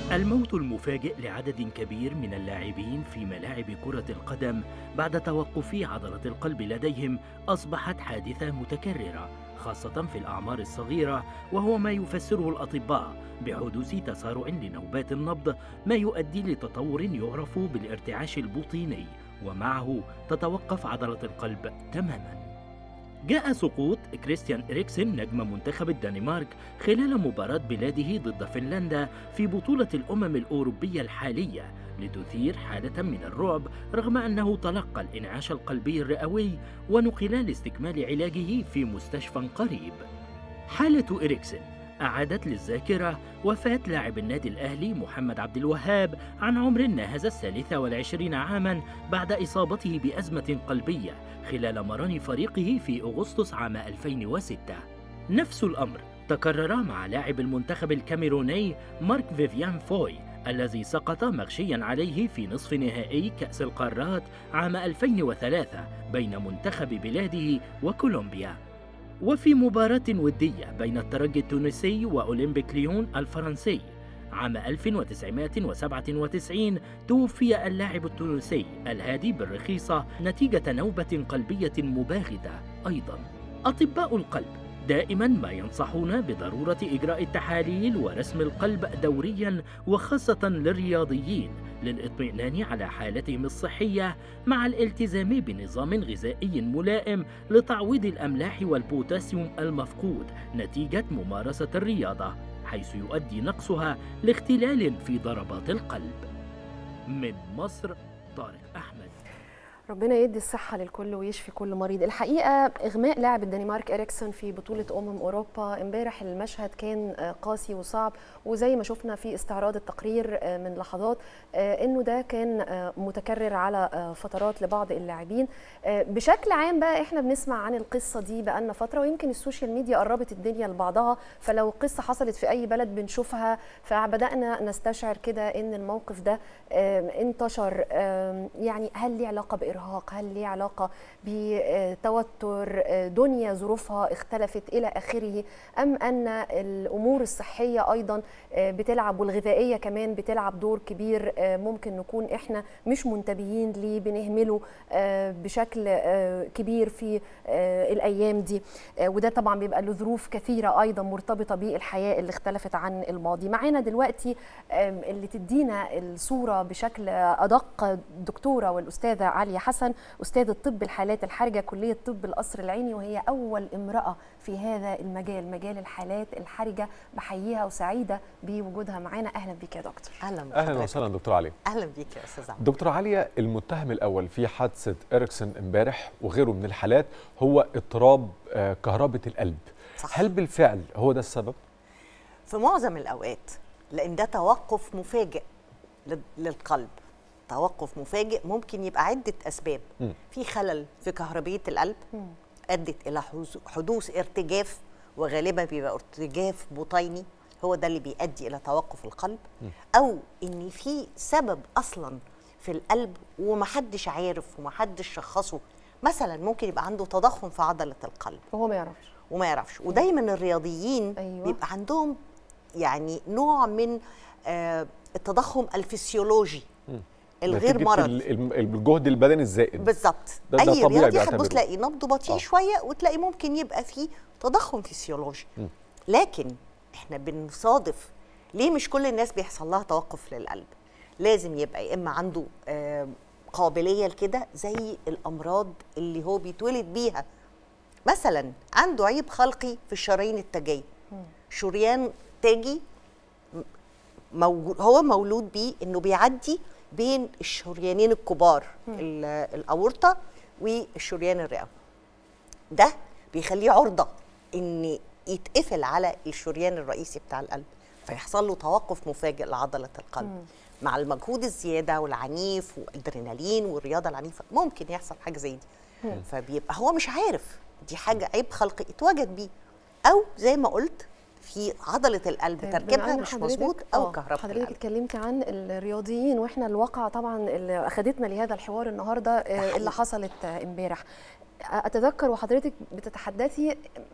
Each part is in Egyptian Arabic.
الموت المفاجئ لعدد كبير من اللاعبين في ملاعب كرة القدم بعد توقف عضلة القلب لديهم أصبحت حادثة متكررة خاصة في الأعمار الصغيرة وهو ما يفسره الأطباء بحدوث تسارع لنوبات النبض ما يؤدي لتطور يعرف بالارتعاش البطيني ومعه تتوقف عضلة القلب تماماً جاء سقوط كريستيان إريكسن نجم منتخب الدنمارك خلال مباراة بلاده ضد فنلندا في بطولة الأمم الأوروبية الحالية لتثير حالة من الرعب رغم أنه تلقى الإنعاش القلبي الرئوي ونقل لاستكمال علاجه في مستشفى قريب. حالة إريكسن أعادت للذاكرة وفاة لاعب النادي الأهلي محمد عبد الوهاب عن عمر ناهز الثالثة والعشرين عاما بعد إصابته بأزمة قلبية خلال مران فريقه في أغسطس عام 2006 نفس الأمر تكرر مع لاعب المنتخب الكاميروني مارك فيفيان فوي الذي سقط مغشيا عليه في نصف نهائي كأس القارات عام 2003 بين منتخب بلاده وكولومبيا وفي مباراة ودية بين الترجي التونسي وأولمبيك ليون الفرنسي عام 1997 توفي اللاعب التونسي الهادي بالرخيصة نتيجة نوبة قلبية مباغتة أيضا أطباء القلب دائما ما ينصحون بضرورة إجراء التحاليل ورسم القلب دوريا وخاصة للرياضيين للاطمئنان على حالتهم الصحية مع الالتزام بنظام غذائي ملائم لتعويض الأملاح والبوتاسيوم المفقود نتيجة ممارسة الرياضة حيث يؤدي نقصها لاختلال في ضربات القلب من مصر طارق أحمد ربنا يدي الصحة للكل ويشفي كل مريض الحقيقة إغماء لاعب الدنمارك إريكسون في بطولة أمم أوروبا امبارح المشهد كان قاسي وصعب وزي ما شفنا في استعراض التقرير من لحظات إنه ده كان متكرر على فترات لبعض اللاعبين بشكل عام بقى إحنا بنسمع عن القصة دي بقالنا فترة ويمكن السوشيال ميديا قربت الدنيا لبعضها فلو قصة حصلت في أي بلد بنشوفها فبدأنا نستشعر كده إن الموقف ده انتشر يعني هل ليه علاقة بإرهاق ارهاق هل ليه علاقه بتوتر دنيا ظروفها اختلفت الى اخره ام ان الامور الصحيه ايضا بتلعب والغذائيه كمان بتلعب دور كبير ممكن نكون احنا مش منتبهين ليه بنهمله بشكل كبير في الايام دي وده طبعا بيبقى له ظروف كثيره ايضا مرتبطه بالحياه اللي اختلفت عن الماضي معانا دلوقتي اللي تدينا الصوره بشكل ادق دكتوره والاستاذه عليا حسن استاذ الطب الحالات الحرجه كليه طب القصر العيني وهي اول امراه في هذا المجال مجال الحالات الحرجه بحييها وسعيده بوجودها معانا اهلا بك يا دكتور اهلا اهلا وسهلا دكتور علي اهلا بيك يا استاذ عمرو دكتور عليا المتهم الاول في حادثه اريكسون امبارح وغيره من الحالات هو اضطراب كهربه القلب صح. هل بالفعل هو ده السبب في معظم الاوقات لان ده توقف مفاجئ للقلب توقف مفاجئ ممكن يبقى عده اسباب م. في خلل في كهربيه القلب م. ادت الى حدوث ارتجاف وغالبا بيبقى ارتجاف بطيني هو ده اللي بيؤدي الى توقف القلب م. او ان في سبب اصلا في القلب ومحدش عارف ومحدش شخصه مثلا ممكن يبقى عنده تضخم في عضله القلب وهو ما يعرفش وما يعرفش ودايما الرياضيين أيوة. بيبقى عندهم يعني نوع من آه التضخم الفسيولوجي الغير مرض الجهد البدني الزائد بالظبط اي رياضي هتبص تلاقي نبضه بطيء آه. شويه وتلاقي ممكن يبقى فيه تضخم فسيولوجي م. لكن احنا بنصادف ليه مش كل الناس بيحصل لها توقف للقلب لازم يبقى يا اما عنده آه قابليه لكده زي الامراض اللي هو بيتولد بيها مثلا عنده عيب خلقي في الشرايين التاجيه شريان تاجي موجود هو مولود بيه انه بيعدي بين الشريانين الكبار الاورطه والشريان الرئوي ده بيخليه عرضه ان يتقفل على الشريان الرئيسي بتاع القلب فيحصل له توقف مفاجئ لعضله القلب مم. مع المجهود الزياده والعنيف والادرينالين والرياضه العنيفه ممكن يحصل حاجه زي دي مم. فبيبقى هو مش عارف دي حاجه عيب خلقي اتوجد بيه او زي ما قلت في عضله القلب طيب تركيبها مش مظبوط او كهرباء حضرتك اتكلمتي عن الرياضيين واحنا الواقعه طبعا اللي اخذتنا لهذا الحوار النهارده اللي حصلت امبارح اتذكر وحضرتك بتتحدثي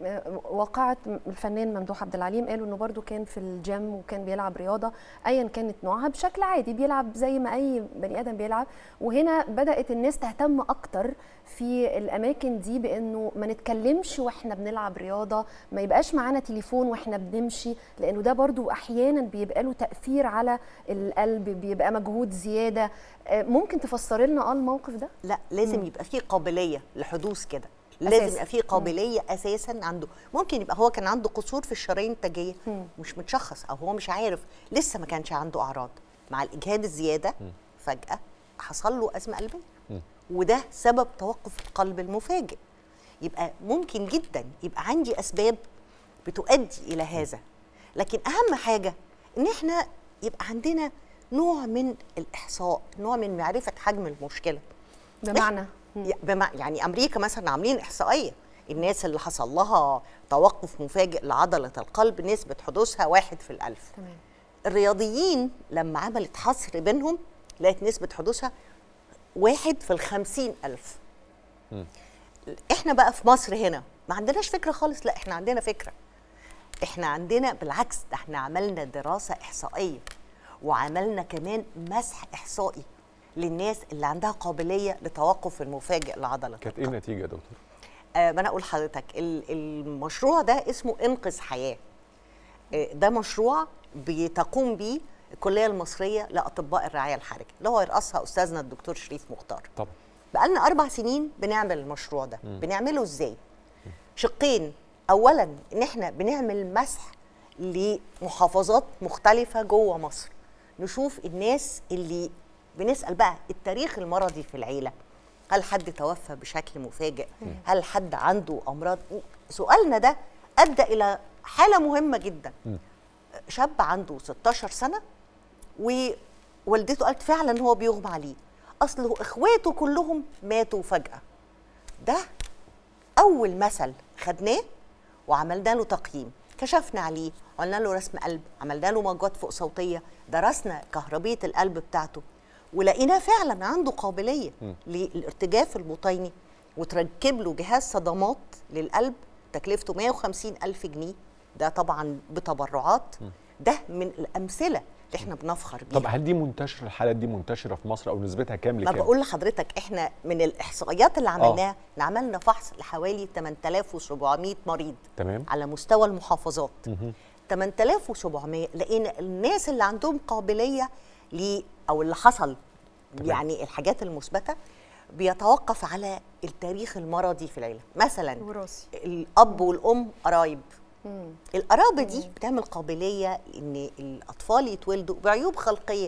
واقعه الفنان ممدوح عبد العليم قالوا انه برضو كان في الجيم وكان بيلعب رياضه ايا كانت نوعها بشكل عادي بيلعب زي ما اي بني ادم بيلعب وهنا بدات الناس تهتم اكتر في الاماكن دي بانه ما نتكلمش واحنا بنلعب رياضه ما يبقاش معانا تليفون واحنا بنمشي لانه ده برضو احيانا بيبقى له تاثير على القلب بيبقى مجهود زياده ممكن تفسر لنا اه الموقف ده لا لازم مم. يبقى فيه قابليه لحدوث كده لازم يبقى فيه قابليه مم. اساسا عنده ممكن يبقى هو كان عنده قصور في الشرايين التاجيه مش متشخص او هو مش عارف لسه ما كانش عنده اعراض مع الاجهاد الزياده مم. فجاه حصل له ازمه قلبيه وده سبب توقف القلب المفاجئ يبقى ممكن جدا يبقى عندي اسباب بتؤدي الى هذا لكن اهم حاجه ان احنا يبقى عندنا نوع من الاحصاء نوع من معرفه حجم المشكله بمعنى بمع يعني امريكا مثلا عاملين احصائيه الناس اللي حصل لها توقف مفاجئ لعضله القلب نسبه حدوثها واحد في الالف تمام. الرياضيين لما عملت حصر بينهم لقت نسبه حدوثها واحد في الخمسين ألف م. احنا بقى في مصر هنا ما عندناش فكرة خالص لا احنا عندنا فكرة احنا عندنا بالعكس ده احنا عملنا دراسة إحصائية وعملنا كمان مسح إحصائي للناس اللي عندها قابلية لتوقف المفاجئ لعضلة كانت ايه النتيجة يا دكتور؟ آه ما انا اقول لحضرتك المشروع ده اسمه انقذ حياه آه ده مشروع بتقوم بيه الكليه المصريه لاطباء الرعايه الحرجه اللي هو يرأسها استاذنا الدكتور شريف مختار طبعا بقالنا اربع سنين بنعمل المشروع ده م. بنعمله ازاي شقين اولا ان احنا بنعمل مسح لمحافظات مختلفه جوه مصر نشوف الناس اللي بنسال بقى التاريخ المرضي في العيله هل حد توفى بشكل مفاجئ هل حد عنده امراض سؤالنا ده ادى الى حاله مهمه جدا م. شاب عنده 16 سنه ووالدته قالت فعلا هو بيغمى عليه اصله اخواته كلهم ماتوا فجاه ده اول مثل خدناه وعملنا له تقييم كشفنا عليه عملنا له رسم قلب عملنا له موجات فوق صوتيه درسنا كهربيه القلب بتاعته ولقيناه فعلا عنده قابليه للارتجاف البطيني وتركب له جهاز صدمات للقلب تكلفته 150 ألف جنيه ده طبعا بتبرعات ده من الأمثلة اللي احنا بنفخر بيها طب هل دي منتشره الحالات دي منتشره في مصر او نسبتها كام لكام؟ ما بقول لحضرتك احنا من الاحصائيات اللي عملناها آه. عملنا فحص لحوالي 8700 مريض تمام على مستوى المحافظات 8700 لقينا الناس اللي عندهم قابليه ل او اللي حصل تمام. يعني الحاجات المثبته بيتوقف على التاريخ المرضي في العيله مثلا وراثي الاب والام قرايب القرابه دي بتعمل قابليه ان الاطفال يتولدوا بعيوب خلقيه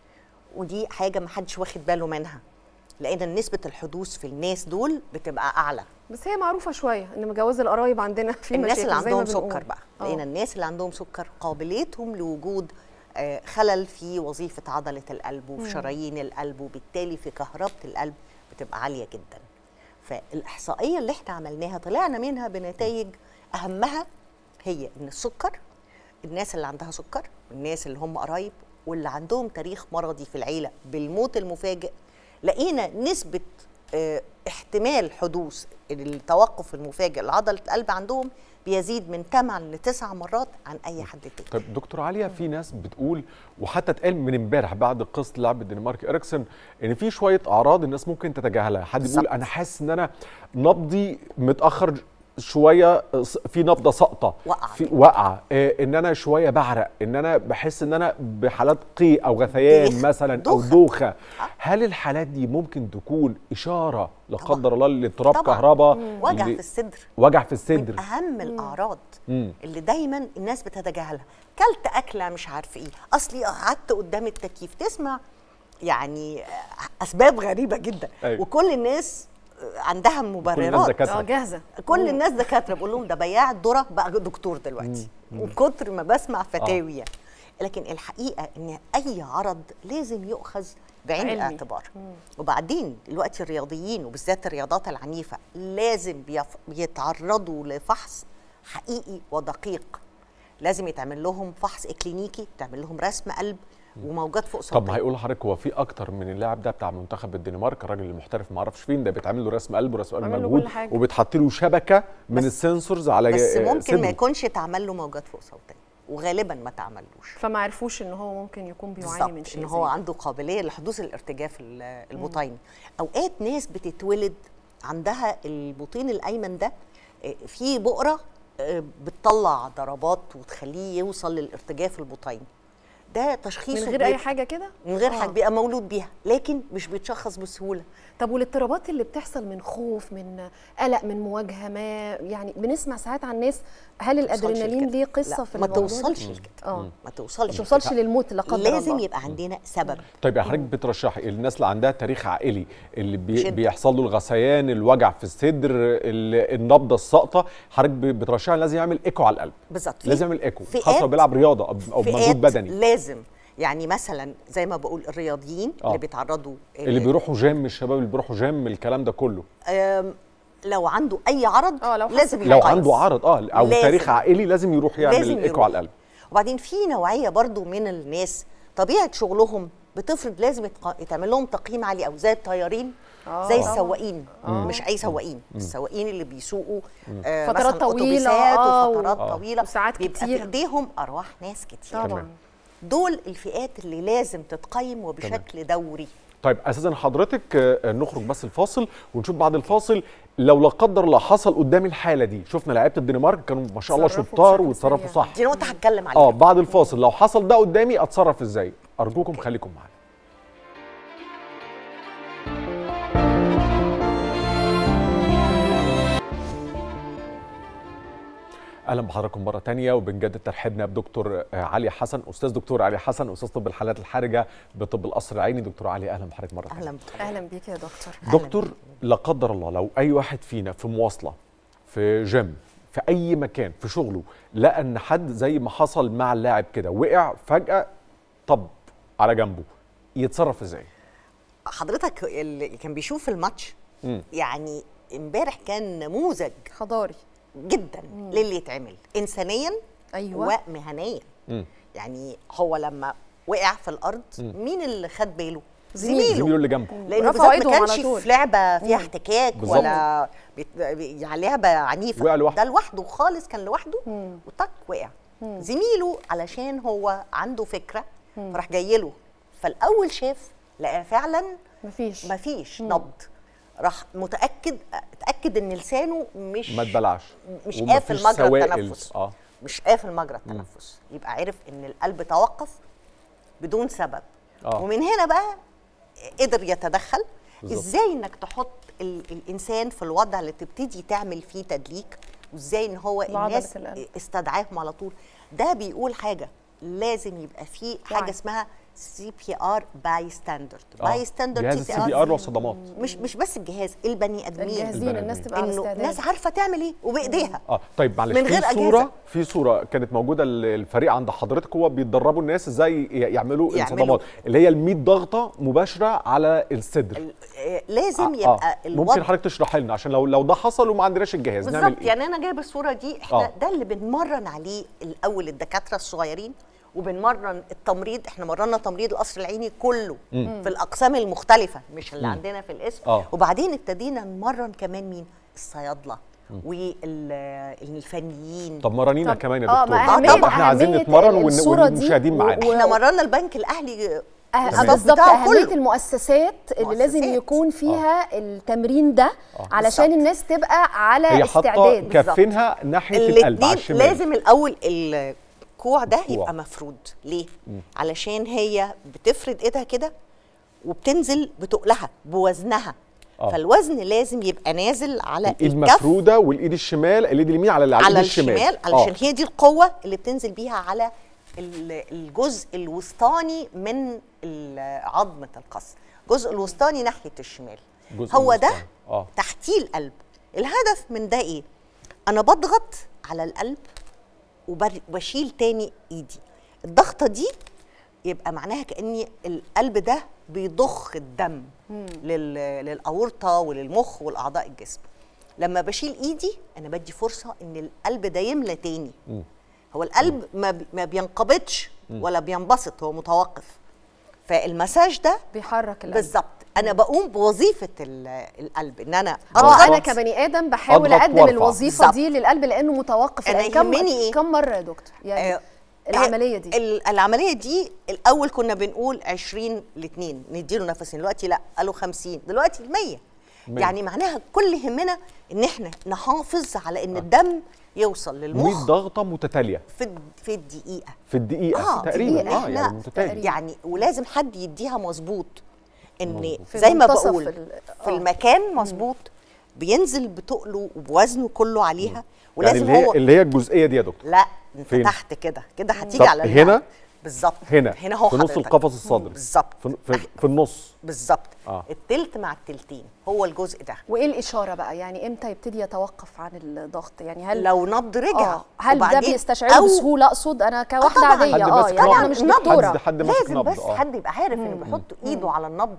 ودي حاجه ما حدش واخد باله منها لان نسبه الحدوث في الناس دول بتبقى اعلى بس هي معروفه شويه ان مجوز القرايب عندنا في الناس اللي عندهم سكر بقى لان الناس اللي عندهم سكر قابليتهم لوجود خلل في وظيفه عضله القلب وفي شرايين القلب وبالتالي في كهربه القلب بتبقى عاليه جدا فالاحصائيه اللي احنا عملناها طلعنا منها بنتائج اهمها هي ان السكر الناس اللي عندها سكر الناس اللي هم قرايب واللي عندهم تاريخ مرضي في العيله بالموت المفاجئ لقينا نسبه اه احتمال حدوث التوقف المفاجئ لعضله القلب عندهم بيزيد من 8 ل 9 مرات عن اي حد تاني. طيب دكتور عليا في ناس بتقول وحتى اتقال من امبارح بعد قصه لاعب الدنمارك اريكسن ان في شويه اعراض الناس ممكن تتجاهلها، حد بيقول انا حاسس ان انا نبضي متاخر شويه في نبضه ساقطه في وقعه إيه ان انا شويه بعرق ان انا بحس ان انا بحالات قيء او غثيان مثلا دوخة. او دوخه هل الحالات دي ممكن تكون اشاره لا قدر الله لاضطراب كهرباء وجع في الصدر وجع في الصدر من اهم الاعراض مم. اللي دايما الناس بتتجاهلها كلت اكله مش عارف ايه اصلي قعدت قدام التكييف تسمع يعني اسباب غريبه جدا أيوة. وكل الناس عندها مبررات اه جاهزه كل الناس دكاتره بقول لهم ده بياع الذره بقى دكتور دلوقتي وكتر ما بسمع فتاوي يعني لكن الحقيقه ان اي عرض لازم يؤخذ بعين علمي. الاعتبار وبعدين دلوقتي الرياضيين وبالذات الرياضات العنيفه لازم بيف... بيتعرضوا لفحص حقيقي ودقيق لازم يتعمل لهم فحص اكلينيكي تعمل لهم رسم قلب وموجات فوق صوتيه طب ما هيقول لحضرتك هو في اكتر من اللاعب ده بتاع منتخب الدنمارك الراجل المحترف ما اعرفش فين ده بيتعمل له رسم قلب ورسم قلب موجود وبيتحط له شبكه من بس- السنسورز على بس ممكن صدره. ما يكونش اتعمل له موجات فوق صوتيه وغالبا ما تعملوش فما عرفوش ان هو ممكن يكون بيعاني من بالظبط شيء ان زي هو ده. عنده قابليه لحدوث الارتجاف ال- البطيني اوقات ناس بتتولد عندها البطين الايمن ده آه، في بؤره آه، بتطلع ضربات وتخليه يوصل للارتجاف البطيني ده تشخيص من غير اي حاجه كده من غير آه. حاجه بيبقى مولود بيها لكن مش بيتشخص بسهوله طب والاضطرابات اللي بتحصل من خوف من قلق من مواجهه ما يعني بنسمع ساعات عن ناس هل الادرينالين لكده. ليه قصه لا، في ما الموضوع ده؟ توصلش لكده اه ما ما توصلش توصلش لكده. للموت لا قدر لازم الله يبقى عندنا سبب طيب يا حضرتك بترشحي الناس اللي عندها تاريخ عائلي اللي بي شدة. بيحصل له الغثيان الوجع في الصدر ال- النبضه الساقطه حضرتك ب- بترشحي لازم يعمل ايكو على القلب بالظبط في لازم يعمل ايكو فئات- خاصه لو بيلعب رياضه او أو فئات مجهود بدني لازم يعني مثلا زي ما بقول الرياضيين آه. اللي بيتعرضوا اللي بيروحوا جيم الشباب اللي بيروحوا جيم الكلام ده كله آم، لو عنده اي عرض آه، لو حس لازم بحاجة. لو يقيس. عنده عرض اه او لازم. تاريخ عائلي لازم يروح يعمل لازم ايكو يروح. على القلب وبعدين في نوعيه برضو من الناس طبيعه شغلهم بتفرض لازم يتق- يتعمل لهم تقييم عالي قوي زي الطيارين آه. زي طبعاً. السواقين مش اي سواقين السواقين اللي بيسوقوا آه فترات مثلاً طويلة، أتوبيسات آه، وفترات آه. طويله وساعات بيبقى كتير. في ايديهم ارواح ناس كتير طبعا دول الفئات اللي لازم تتقيم وبشكل دوري طيب اساسا حضرتك آه، نخرج بس الفاصل ونشوف بعد الفاصل لو لا قدر الله حصل قدامي الحاله دي شفنا لعيبه الدنمارك كانوا ما شاء الله اتصرفوا شطار بشكل واتصرفوا سريع. صح دي نقطه هتكلم عليها اه بعد الفاصل لو حصل ده قدامي اتصرف ازاي ارجوكم خليكم معانا اهلا بحضراتكم مره تانية وبنجدد ترحيبنا بدكتور آه، علي حسن استاذ دكتور علي حسن استاذ طب الحالات الحرجه بطب القصر العيني دكتور علي اهلا بحضرتك مره تانية اهلا بك. اهلا بيك يا دكتور دكتور لا قدر الله لو اي واحد فينا في مواصله في جيم في اي مكان في شغله لقى ان حد زي ما حصل مع اللاعب كده وقع فجاه طب على جنبه يتصرف ازاي حضرتك اللي كان بيشوف الماتش مم. يعني امبارح كان نموذج حضاري جدا للي يتعمل انسانيا ايوه ومهنيا مم. يعني هو لما وقع في الارض مين اللي خد باله زميله. زميله اللي جنبه لانه رفعوا بالذات ايدهم ما على كانش طول. في لعبه فيها احتكاك بالظبط. ولا بيت- يعني لعبه عنيفه وقع لوحده. ده لوحده خالص كان لوحده وطق وقع زميله علشان هو عنده فكره فراح جاي له فالاول شاف لقى فعلا مفيش مفيش نبض راح متاكد اتاكد ان لسانه مش ما اتبلعش مش ومفيش قافل مجرى سوائل. التنفس اه مش قافل مجرى التنفس يبقى عرف ان القلب توقف بدون سبب آه. ومن هنا بقى قدر يتدخل بالظبط. ازاي انك تحط ال الانسان في الوضع اللي تبتدي تعمل فيه تدليك وازاي ان هو لعضلة الناس القلب. استدعاهم على طول ده بيقول حاجه لازم يبقى فيه حاجه وعي. اسمها سي بي ار باي ستاندرد آه. باي ستاندرد جهاز السي بي ار له صدمات مش مش بس الجهاز البني ادمين الجاهزين البني الناس آدمين. تبقى على انه استعداد ناس عارفه تعمل ايه وبايديها اه طيب معلش من في غير أجهزة. صوره في صوره كانت موجوده ال- الفريق عند حضرتك هو بيدربوا الناس ازاي ي- يعملوا يعملوا. الصدمات اللي هي ال 100 ضغطه مباشره على الصدر ال- آه، لازم آه، يبقى آه. الوضع ممكن حضرتك تشرح لنا عشان لو لو ده حصل وما عندناش الجهاز نعمل بالظبط ايه يعني انا جايبه الصوره دي احنا آه. ده اللي بنمرن عليه الاول الدكاتره الصغيرين وبنمرن التمريض احنا مرنا تمريض القصر العيني كله في الاقسام المختلفه مش اللي عندنا في الاسم آه. وبعدين ابتدينا نمرن كمان مين الصيادله والفنيين طب مرنينا طب- كمان يا آه، دكتور ما أهمية- طب احنا عايزين أهمية نتمرن والن- الصورة دي والمشاهدين معانا و- احنا مرنا البنك الاهلي أه الستاف بالظبط بتاعه اهميه كله. المؤسسات اللي لازم مؤسسات. يكون فيها التمرين ده علشان بالظبط. الناس تبقى على هي حاطه استعداد كفينها ناحيه القلب على الاثنين الشمال لازم الاول الكوع ده الكوع. يبقى مفرود ليه علشان هي بتفرد ايدها كده وبتنزل بتقلها بوزنها آه. فالوزن لازم يبقى نازل على الايد الكف مفروده والايد الشمال الايد اليمين على على على الايد الشمال الشمال علشان هي دي القوه اللي بتنزل بيها على ال- الجزء الوسطاني من ال- عظمه القص الجزء الوسطاني ناحيه الشمال الجزء هو ده الوسطاني. آه. تحتيه القلب الهدف من ده ايه انا بضغط على القلب وبشيل تاني ايدي الضغطه دي يبقى معناها كاني القلب ده بيضخ الدم لل... للاورطه وللمخ والاعضاء الجسم لما بشيل ايدي انا بدي فرصه ان القلب ده يملى تاني هو القلب ما, بي... ما بينقبضش ولا بينبسط هو متوقف فالمساج ده بيحرك القلب بالظبط انا بقوم بوظيفه القلب ان انا اه انا كبني ادم بحاول اقدم وارفع. الوظيفه بالزبط. دي للقلب لانه متوقف انا كم ايه كم مره يا دكتور يعني آه العمليه دي العمليه دي الاول كنا بنقول 20 ل 2 نديله نفسين دلوقتي لا قالوا 50 دلوقتي 100 يعني معناها كل همنا ان احنا نحافظ على ان آه. الدم يوصل للمخ 100 ضغطه متتاليه في في الدقيقه في الدقيقه آه تقريبا اه يعني متتاليه يعني ولازم حد يديها مظبوط ان زي ما بقول في المكان مظبوط بينزل بتقله وبوزنه كله عليها ولازم يعني اللي هي هو اللي هي الجزئيه دي يا دكتور لا انت تحت كده كده هتيجي على هنا بالظبط هنا هنا هو في نص القفص الصدري بالظبط في, في, في النص بالظبط آه. التلت مع التلتين هو الجزء ده وايه الاشاره بقى يعني امتى يبتدي يتوقف عن الضغط يعني هل لو نبض رجع آه. هل ده بيستشعره بسهوله اقصد انا كواحده آه عاديه اه يعني انا مش دكتوره حد, حد لازم بس آه. حد يبقى عارف انه بيحط ايده على النبض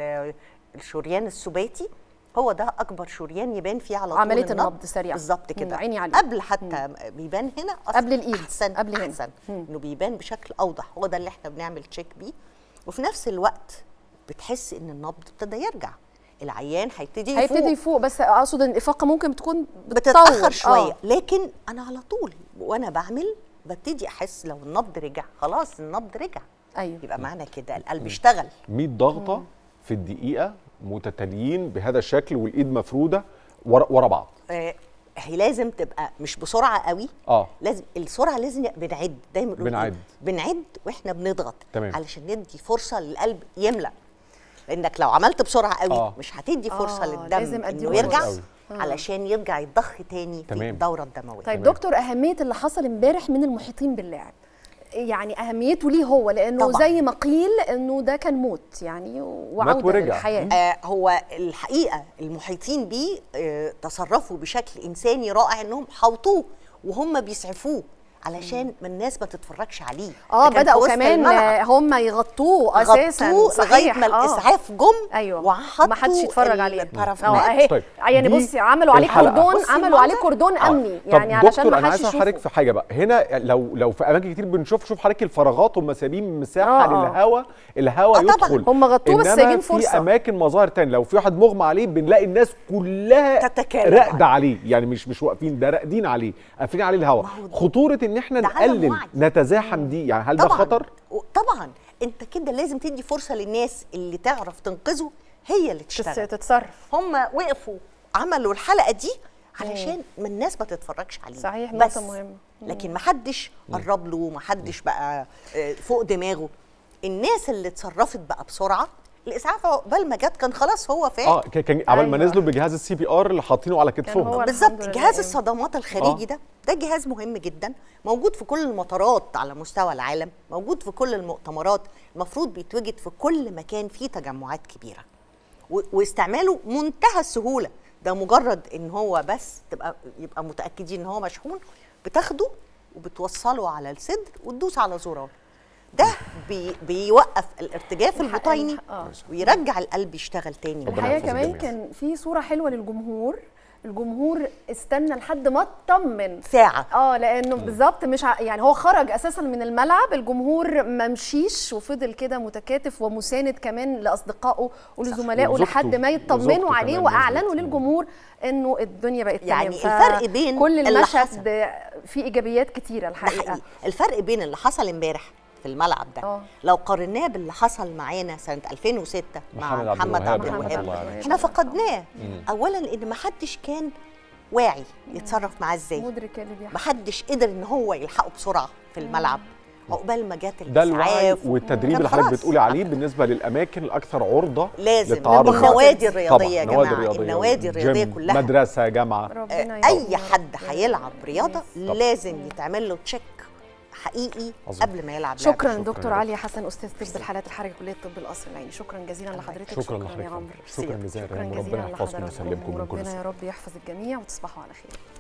الشريان السباتي هو ده اكبر شريان يبان فيه على طول عمليه النبض سريعه بالظبط كده عيني عليه قبل حتى مم. بيبان هنا قبل الايد احسن قبل هنا احسن انه بيبان بشكل اوضح هو ده اللي احنا بنعمل تشيك بيه وفي نفس الوقت بتحس ان النبض ابتدى يرجع العيان هيبتدي يفوق هيبتدي يفوق بس اقصد ان الافاقه ممكن تكون بتتاخر شويه آه. لكن انا على طول وانا بعمل ببتدي احس لو النبض رجع خلاص النبض رجع ايوه يبقى معنى كده القلب اشتغل 100 ضغطه مم. في الدقيقه متتاليين بهذا الشكل والايد مفروده ورا, ورا بعض آه هي لازم تبقى مش بسرعه قوي اه لازم السرعه لازم بنعد دايما بنعد بنعد واحنا بنضغط تمام. علشان ندي فرصه للقلب يملى لانك لو عملت بسرعه قوي آه. مش هتدي فرصه آه. للدم لازم انه يرجع آه. علشان يرجع يتضخ تاني تمام. في الدوره الدمويه طيب تمام. دكتور اهميه اللي حصل امبارح من المحيطين باللاعب يعني اهميته ليه هو لانه طبعا. زي ما قيل انه ده كان موت يعني وعوده للحياه آه هو الحقيقه المحيطين بيه آه تصرفوا بشكل انساني رائع انهم حوطوه وهم بيسعفوه علشان ما الناس ما تتفرجش عليه اه بداوا كمان هم يغطوه اساسا غطوه لغايه ما الاسعاف جم ايوه وحطوا ما حدش يتفرج عليه اه اهي طيب. يعني بصي عملوا عليه كوردون عملوا عليه كوردون آه. امني يعني علشان ما حدش يشوفه انا عايز حضرتك في حاجه بقى هنا لو لو في اماكن كتير بنشوف شوف حضرتك الفراغات هم سايبين مساحه للهواء الهواء يدخل هم غطوه بس سايبين فرصه في اماكن مظاهر تاني لو في واحد مغمى عليه بنلاقي الناس كلها راقده عليه يعني مش مش واقفين ده راقدين عليه قافلين عليه الهواء خطوره ان احنا نقلل نتزاحم دي يعني هل طبعًا. ده خطر طبعا انت كده لازم تدي فرصه للناس اللي تعرف تنقذه هي اللي تشتغل تتصرف هم وقفوا عملوا الحلقه دي علشان ما الناس ما تتفرجش عليه صحيح نقطه مهمه لكن ما حدش قرب له ما حدش بقى فوق دماغه الناس اللي اتصرفت بقى بسرعه الاسعاف عقبال ما جت كان خلاص هو فاق اه كان عقبال ما نزلوا بجهاز السي بي ار اللي حاطينه على كتفهم بالظبط جهاز الصدمات الخارجي آه. ده ده جهاز مهم جدا موجود في كل المطارات على مستوى العالم موجود في كل المؤتمرات المفروض بيتوجد في كل مكان فيه تجمعات كبيره واستعماله منتهى السهوله ده مجرد ان هو بس تبقى يبقى متاكدين ان هو مشحون بتاخده وبتوصله على الصدر وتدوس على زرار ده بي بيوقف الارتجاف البطيني آه. ويرجع القلب يشتغل تاني الحقيقه كمان كان في صوره حلوه للجمهور الجمهور استنى لحد ما اطمن ساعه اه لانه بالظبط مش ع... يعني هو خرج اساسا من الملعب الجمهور ما مشيش وفضل كده متكاتف ومساند كمان لاصدقائه ولزملائه لحد ما يطمنوا عليه واعلنوا للجمهور انه الدنيا بقت يعني تمام الفرق بين كل المشهد فيه ايجابيات كتيره الحقيقه حقيقي. الفرق بين اللي حصل امبارح في الملعب ده أوه. لو قارناه باللي حصل معانا سنه 2006 مع محمد عبد الوهاب احنا فقدناه اولا لان ما حدش كان واعي يتصرف معاه ازاي مدرك اللي بيحصل ما حدش قدر ان هو يلحقه بسرعه في الملعب عقبال ما جت ده الوعي والتدريب اللي حضرتك بتقولي عليه بالنسبه للاماكن الاكثر عرضه لازم النوادي الرياضيه يا جماعه الرياضية النوادي الرياضيه كلها مدرسه جامعه اي حد هيلعب رياضه لازم يتعمل له تشيك حقيقي أظن. قبل ما يلعب شكرا دكتور علي حسن استاذ طب الحالات الحرجه كليه طب القصر العيني شكرا جزيلا لحضرتك شكرا, شكرا يا عمرو شكرا جزيلا ربنا يحفظكم ويسلمكم ربنا يا رب يحفظ الجميع وتصبحوا على خير